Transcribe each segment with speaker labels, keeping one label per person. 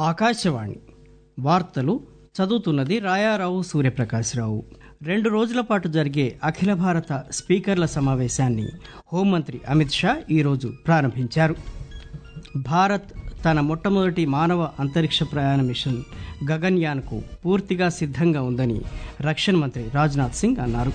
Speaker 1: ఆకాశవాణి వార్తలు చదువుతున్నది రాయారావు సూర్యప్రకాశ్రావు రెండు రోజుల పాటు జరిగే అఖిల భారత స్పీకర్ల సమావేశాన్ని హోంమంత్రి అమిత్ షా ఈరోజు ప్రారంభించారు భారత్ తన మొట్టమొదటి మానవ అంతరిక్ష ప్రయాణ మిషన్ గగన్యాన్కు పూర్తిగా సిద్ధంగా ఉందని రక్షణ మంత్రి రాజ్నాథ్ సింగ్ అన్నారు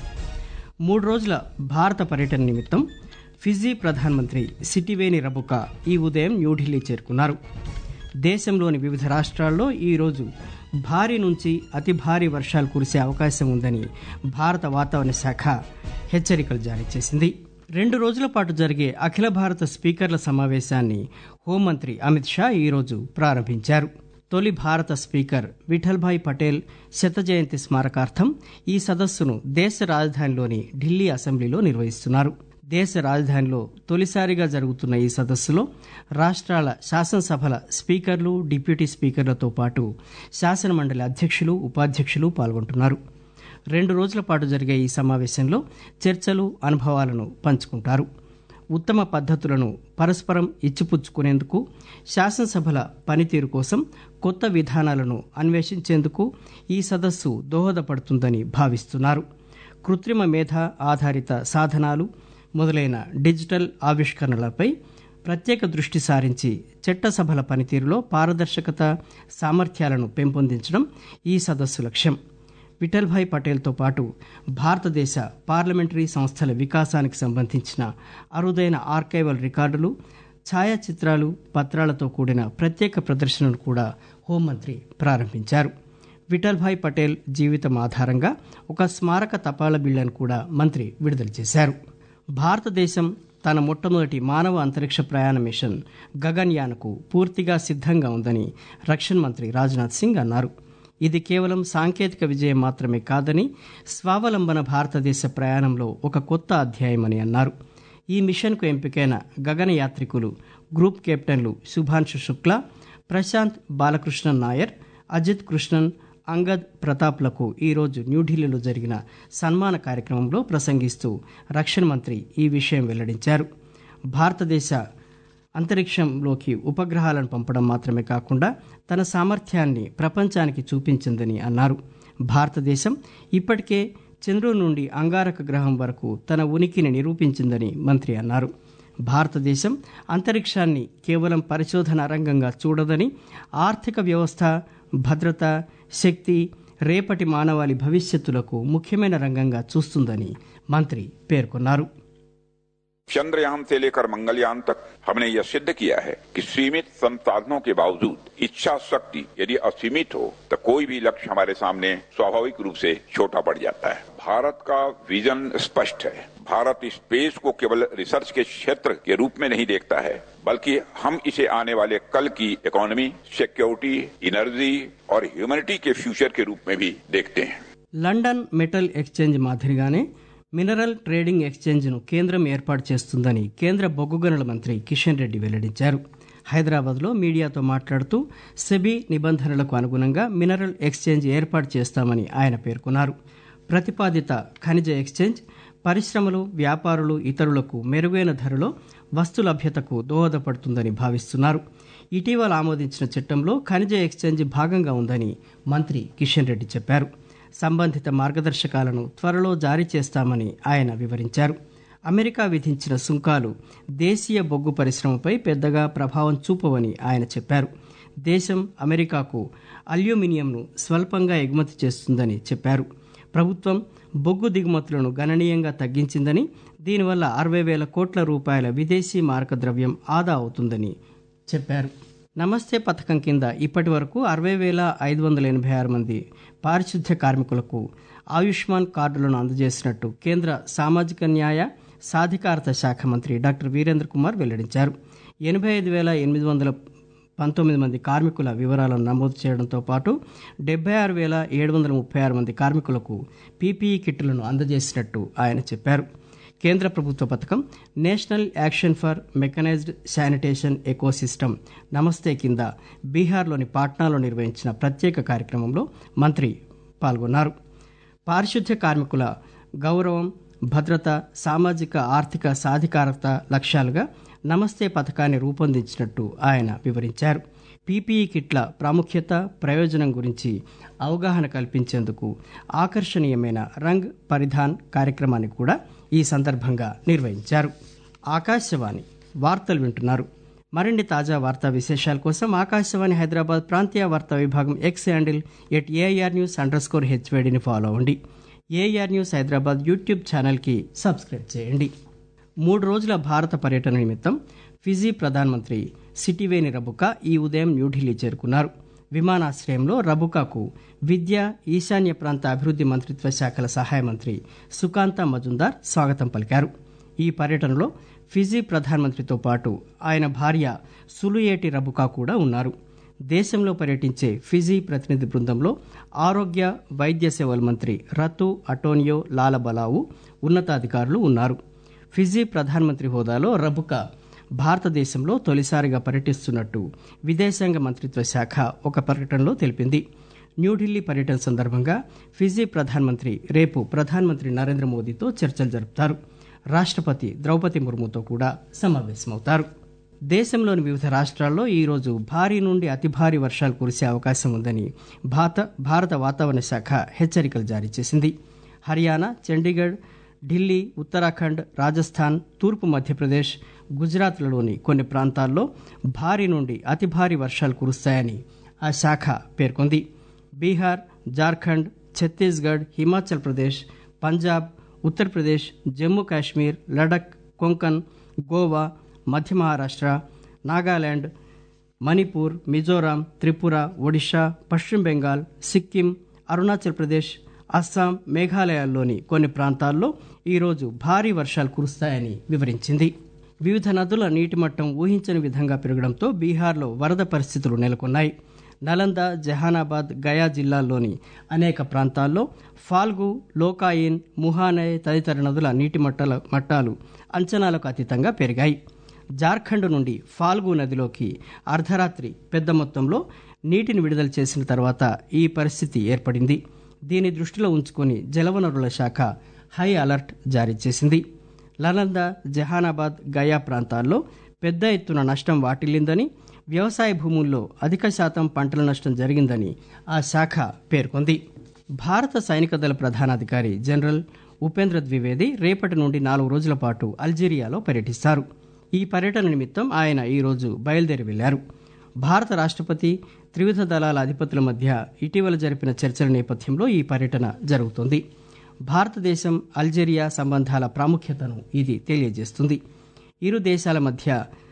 Speaker 1: మూడు రోజుల భారత పర్యటన నిమిత్తం ఫిజీ ప్రధానమంత్రి సిటివేని రబుకా ఈ ఉదయం న్యూఢిల్లీ చేరుకున్నారు దేశంలోని వివిధ రాష్ట్రాల్లో ఈరోజు భారీ నుంచి అతి భారీ వర్షాలు కురిసే అవకాశం ఉందని భారత వాతావరణ శాఖ హెచ్చరికలు జారీ చేసింది రెండు రోజుల పాటు జరిగే అఖిల భారత స్పీకర్ల సమావేశాన్ని హోంమంత్రి అమిత్ షా ఈరోజు ప్రారంభించారు తొలి భారత స్పీకర్ విఠల్భాయ్ పటేల్ శత జయంతి స్మారకార్థం ఈ సదస్సును దేశ రాజధానిలోని ఢిల్లీ అసెంబ్లీలో నిర్వహిస్తున్నారు దేశ రాజధానిలో తొలిసారిగా జరుగుతున్న ఈ సదస్సులో రాష్ట్రాల శాసనసభల స్పీకర్లు డిప్యూటీ స్పీకర్లతో పాటు శాసనమండలి అధ్యక్షులు ఉపాధ్యక్షులు పాల్గొంటున్నారు రెండు రోజుల పాటు జరిగే ఈ సమావేశంలో చర్చలు అనుభవాలను పంచుకుంటారు ఉత్తమ పద్ధతులను పరస్పరం ఇచ్చిపుచ్చుకునేందుకు శాసనసభల పనితీరు కోసం కొత్త విధానాలను అన్వేషించేందుకు ఈ సదస్సు దోహదపడుతుందని భావిస్తున్నారు కృత్రిమ మేధ ఆధారిత సాధనాలు మొదలైన డిజిటల్ ఆవిష్కరణలపై ప్రత్యేక దృష్టి సారించి చట్టసభల పనితీరులో పారదర్శకత సామర్థ్యాలను పెంపొందించడం ఈ సదస్సు లక్ష్యం విఠల్భాయ్ పటేల్తో పాటు భారతదేశ పార్లమెంటరీ సంస్థల వికాసానికి సంబంధించిన అరుదైన ఆర్కైవల్ రికార్డులు ఛాయాచిత్రాలు పత్రాలతో కూడిన ప్రత్యేక ప్రదర్శనను కూడా హోంమంత్రి ప్రారంభించారు విఠల్భాయ్ పటేల్ జీవితం ఆధారంగా ఒక స్మారక తపాలా బిళ్లను కూడా మంత్రి విడుదల చేశారు భారతదేశం తన మొట్టమొదటి మానవ అంతరిక్ష ప్రయాణ మిషన్ గగన్యాన్కు పూర్తిగా సిద్ధంగా ఉందని రక్షణ మంత్రి రాజ్నాథ్ సింగ్ అన్నారు ఇది కేవలం సాంకేతిక విజయం మాత్రమే కాదని స్వావలంబన భారతదేశ ప్రయాణంలో ఒక కొత్త అధ్యాయమని అన్నారు ఈ మిషన్కు ఎంపికైన గగన యాత్రికులు గ్రూప్ కెప్టెన్లు శుభాంశు శుక్లా ప్రశాంత్ బాలకృష్ణన్ నాయర్ అజిత్ కృష్ణన్ అంగద్ ప్రతాప్లకు ఈరోజు న్యూఢిల్లీలో జరిగిన సన్మాన కార్యక్రమంలో ప్రసంగిస్తూ రక్షణ మంత్రి ఈ విషయం వెల్లడించారు భారతదేశ అంతరిక్షంలోకి ఉపగ్రహాలను పంపడం మాత్రమే కాకుండా తన సామర్థ్యాన్ని ప్రపంచానికి చూపించిందని అన్నారు భారతదేశం ఇప్పటికే చంద్రుడి నుండి అంగారక గ్రహం వరకు తన ఉనికిని నిరూపించిందని మంత్రి అన్నారు భారతదేశం అంతరిక్షాన్ని కేవలం పరిశోధన రంగంగా చూడదని ఆర్థిక వ్యవస్థ భద్రత శక్తి రేపటి మానవాళి భవిష్యత్తులకు ముఖ్యమైన రంగంగా చూస్తుందని మంత్రి పేర్కొన్నారు
Speaker 2: चंद्रयान से लेकर मंगलयान तक हमने यह सिद्ध किया है कि सीमित संसाधनों के बावजूद इच्छा शक्ति यदि असीमित हो तो कोई भी लक्ष्य हमारे सामने स्वाभाविक रूप से छोटा पड़ जाता है भारत का विजन स्पष्ट है भारत स्पेस को केवल रिसर्च के क्षेत्र के रूप में नहीं देखता है बल्कि हम इसे आने वाले कल की इकोनॉमी सिक्योरिटी एनर्जी और ह्यूमनिटी के फ्यूचर के रूप में भी देखते हैं
Speaker 1: లండన్ మెటల్ ఎక్స్చేంజ్ మాదిరిగానే మినరల్ ట్రేడింగ్ ఎక్స్చేంజ్ను కేంద్రం ఏర్పాటు చేస్తుందని కేంద్ర బొగ్గు గనుల మంత్రి కిషన్ రెడ్డి వెల్లడించారు హైదరాబాద్లో మీడియాతో మాట్లాడుతూ సెబీ నిబంధనలకు అనుగుణంగా మినరల్ ఎక్స్చేంజ్ ఏర్పాటు చేస్తామని ఆయన పేర్కొన్నారు ప్రతిపాదిత ఖనిజ ఎక్స్చేంజ్ పరిశ్రమలు వ్యాపారులు ఇతరులకు మెరుగైన ధరలో వస్తు లభ్యతకు దోహదపడుతుందని భావిస్తున్నారు ఇటీవల ఆమోదించిన చట్టంలో ఖనిజ ఎక్స్చేంజ్ భాగంగా ఉందని మంత్రి కిషన్ రెడ్డి చెప్పారు సంబంధిత మార్గదర్శకాలను త్వరలో జారీ చేస్తామని ఆయన వివరించారు అమెరికా విధించిన సుంకాలు దేశీయ బొగ్గు పరిశ్రమపై పెద్దగా ప్రభావం చూపవని ఆయన చెప్పారు దేశం అమెరికాకు అల్యూమినియంను స్వల్పంగా ఎగుమతి చేస్తుందని చెప్పారు ప్రభుత్వం బొగ్గు దిగుమతులను గణనీయంగా తగ్గించిందని దీనివల్ల అరవై వేల కోట్ల రూపాయల విదేశీ మారక ద్రవ్యం ఆదా అవుతుందని చెప్పారు నమస్తే పథకం కింద ఇప్పటి వరకు అరవై వేల ఐదు వందల ఎనభై ఆరు మంది పారిశుద్ధ్య కార్మికులకు ఆయుష్మాన్ కార్డులను అందజేసినట్టు కేంద్ర సామాజిక న్యాయ సాధికారత శాఖ మంత్రి డాక్టర్ వీరేంద్ర కుమార్ వెల్లడించారు ఎనభై ఐదు వేల ఎనిమిది వందల పంతొమ్మిది మంది కార్మికుల వివరాలను నమోదు చేయడంతో పాటు డెబ్బై ఆరు వేల ఏడు వందల ముప్పై ఆరు మంది కార్మికులకు పీపీఈ కిట్లను అందజేసినట్టు ఆయన చెప్పారు కేంద్ర ప్రభుత్వ పథకం national action for mechanised sanitation ecosystem Namaste కింద బీహార్లోని పాట్నాలో నిర్వహించిన ప్రత్యేక కార్యక్రమంలో మంత్రి పాల్గొన్నారు పారిశుద్ధ్య కార్మికుల గౌరవం భద్రత సామాజిక ఆర్థిక సాధికారత లక్ష్యాలుగా నమస్తే పథకాన్ని రూపొందించినట్టు ఆయన వివరించారు పీపీఈ కిట్ల ప్రాముఖ్యత ప్రయోజనం గురించి అవగాహన కల్పించేందుకు ఆకర్షణీయమైన రంగ్ పరిధాన్ కార్యక్రమాన్ని కూడా ఈ సందర్భంగా నిర్వహించారు ఆకాశవాణి వార్తలు వింటున్నారు మరిన్ని తాజా వార్తా విశేషాల కోసం ఆకాశవాణి హైదరాబాద్ ప్రాంతీయ వార్తా విభాగం X handle at AIR news underscore హెచ్వేడిని ఫాలో అవ్వండి ఏఆర్ న్యూస్ హైదరాబాద్ యూట్యూబ్ ఛానల్కి సబ్స్క్రైబ్ చేయండి మూడు రోజుల భారత పర్యటన నిమిత్తం ఫిజీ ప్రధానమంత్రి సిటివేని రబుకా ఈ ఉదయం న్యూఢిల్లీ చేరుకున్నారు విమానాశ్రయంలో రబుకాకు విద్య ఈశాన్య ప్రాంత అభివృద్ధి మంత్రిత్వ శాఖల సహాయ మంత్రి సుకాంత మజుందార్ స్వాగతం పలికారు ఈ పర్యటనలో ఫిజీ ప్రధానమంత్రితో పాటు ఆయన భార్య సులుయేటి రబుకా కూడా ఉన్నారు దేశంలో పర్యటించే ఫిజీ ప్రతినిధి బృందంలో ఆరోగ్య వైద్య సేవల మంత్రి రతు అటోనియో లాలబలావు ఉన్నతాధికారులు ఉన్నారు ఫిజీ ప్రధానమంత్రి హోదాలో రబుకా భారతదేశంలో తొలిసారిగా పర్యటిస్తున్నట్టు విదేశాంగ మంత్రిత్వ శాఖ ఒక ప్రకటనలో తెలిపింది న్యూఢిల్లీ పర్యటన సందర్భంగా ఫిజీ ప్రధానమంత్రి రేపు ప్రధానమంత్రి నరేంద్ర మోదీతో చర్చలు జరుపుతారు రాష్ట్రపతి ద్రౌపది ముర్ముతో కూడా సమావేశమవుతారు దేశంలోని వివిధ రాష్ట్రాల్లో ఈరోజు భారీ నుండి అతి భారీ వర్షాలు కురిసే అవకాశం ఉందని భారత భారత వాతావరణ శాఖ హెచ్చరికలు జారీ చేసింది హర్యానా చండీగఢ్ ఢిల్లీ ఉత్తరాఖండ్ రాజస్థాన్ తూర్పు మధ్యప్రదేశ్ గుజరాత్లలోని కొన్ని ప్రాంతాల్లో భారీ నుండి అతి భారీ వర్షాలు కురుస్తాయని ఆ శాఖ పేర్కొంది బీహార్ జార్ఖండ్ ఛత్తీస్గఢ్ హిమాచల్ ప్రదేశ్ పంజాబ్ ఉత్తరప్రదేశ్ జమ్మూ కాశ్మీర్ లడక్ కొంకన్ గోవా మధ్య మహారాష్ట్ర నాగాలాండ్ మణిపూర్ మిజోరాం త్రిపుర ఒడిషా పశ్చిమ బెంగాల్ సిక్కిం అరుణాచల్ ప్రదేశ్ అస్సాం మేఘాలయాల్లోని కొన్ని ప్రాంతాల్లో ఈరోజు భారీ వర్షాలు కురుస్తాయని వివరించింది వివిధ నదుల నీటి మట్టం ఊహించని విధంగా పెరగడంతో బీహార్లో వరద పరిస్థితులు నెలకొన్నాయి నలంద జహానాబాద్ గయా జిల్లాల్లోని అనేక ప్రాంతాల్లో ఫాల్గు లోకాయిన్ ముహానయ్ తదితర నదుల నీటి మట్టాల మట్టాలు అంచనాలకు అతీతంగా పెరిగాయి జార్ఖండ్ నుండి ఫాల్గు నదిలోకి అర్ధరాత్రి పెద్ద మొత్తంలో నీటిని విడుదల చేసిన తర్వాత ఈ పరిస్థితి ఏర్పడింది దీని దృష్టిలో ఉంచుకొని జలవనరుల శాఖ హై అలర్ట్ జారీ చేసింది లలంద జహానాబాద్ గయా ప్రాంతాల్లో పెద్ద ఎత్తున నష్టం వాటిల్లిందని వ్యవసాయ భూముల్లో అధిక శాతం పంటల నష్టం జరిగిందని ఆ శాఖ పేర్కొంది భారత సైనిక దళ ప్రధానాధికారి జనరల్ ఉపేంద్ర ద్వివేది రేపటి నుండి నాలుగు రోజుల పాటు అల్జీరియాలో పర్యటిస్తారు ఈ పర్యటన నిమిత్తం ఆయన ఈరోజు బయలుదేరి వెళ్లారు భారత రాష్ట్రపతి త్రివిధ దళాల అధిపతుల మధ్య ఇటీవల జరిపిన చర్చల నేపథ్యంలో ఈ పర్యటన జరుగుతోంది భారతదేశం అల్జీరియా సంబంధాల ప్రాముఖ్యతను ఇది తెలియజేస్తుంది ఇరు దేశాల మధ్య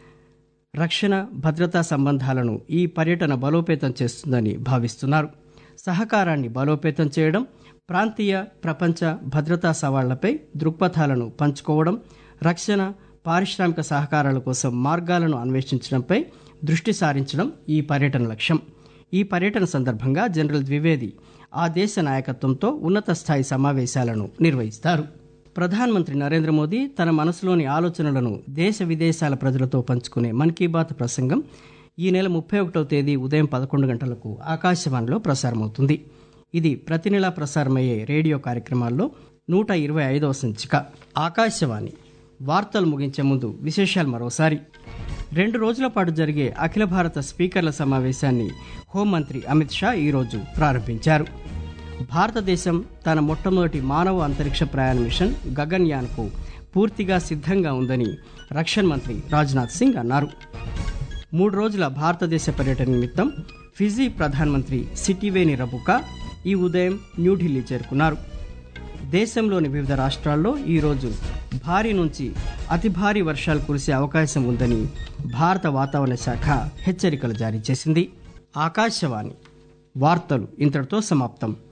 Speaker 1: రక్షణ భద్రతా సంబంధాలను ఈ పర్యటన బలోపేతం చేస్తుందని భావిస్తున్నారు సహకారాన్ని బలోపేతం చేయడం ప్రాంతీయ ప్రపంచ భద్రతా సవాళ్లపై దృక్పథాలను పంచుకోవడం రక్షణ పారిశ్రామిక సహకారాల కోసం మార్గాలను అన్వేషించడంపై దృష్టి సారించడం ఈ పర్యటన లక్ష్యం ఈ పర్యటన సందర్భంగా జనరల్ ద్వివేది ఆ దేశ నాయకత్వంతో ఉన్నత స్థాయి సమావేశాలను నిర్వహిస్తారు ప్రధానమంత్రి నరేంద్ర మోదీ తన మనసులోని ఆలోచనలను దేశ విదేశాల ప్రజలతో పంచుకునే మన్ కీ బాత్ ప్రసంగం ఈ నెల ముప్పై ఒకటవ తేదీ ఉదయం పదకొండు గంటలకు ఆకాశవాణిలో ప్రసారమవుతుంది ఇది ప్రతి నెల ప్రసారమయ్యే రేడియో కార్యక్రమాల్లో నూట ఇరవై ఐదవ సంచిక ఆకాశవాణి వార్తలు ముగించే ముందు విశేషాలు మరోసారి రెండు రోజుల పాటు జరిగే అఖిల భారత స్పీకర్ల సమావేశాన్ని హోంమంత్రి అమిత్ షా ఈరోజు ప్రారంభించారు భారతదేశం తన మొట్టమొదటి మానవ అంతరిక్ష ప్రయాణ మిషన్ గగన్యాన్కు పూర్తిగా సిద్ధంగా ఉందని రక్షణ మంత్రి రాజ్నాథ్ సింగ్ అన్నారు మూడు రోజుల భారతదేశ పర్యటన నిమిత్తం ఫిజీ ప్రధానమంత్రి సిటివేని రబుకా ఈ ఉదయం న్యూఢిల్లీ చేరుకున్నారు దేశంలోని వివిధ రాష్ట్రాల్లో ఈరోజు భారీ నుంచి అతి భారీ వర్షాలు కురిసే అవకాశం ఉందని భారత వాతావరణ శాఖ హెచ్చరికలు జారీ చేసింది ఆకాశవాణి వార్తలు ఇంతటితో సమాప్తం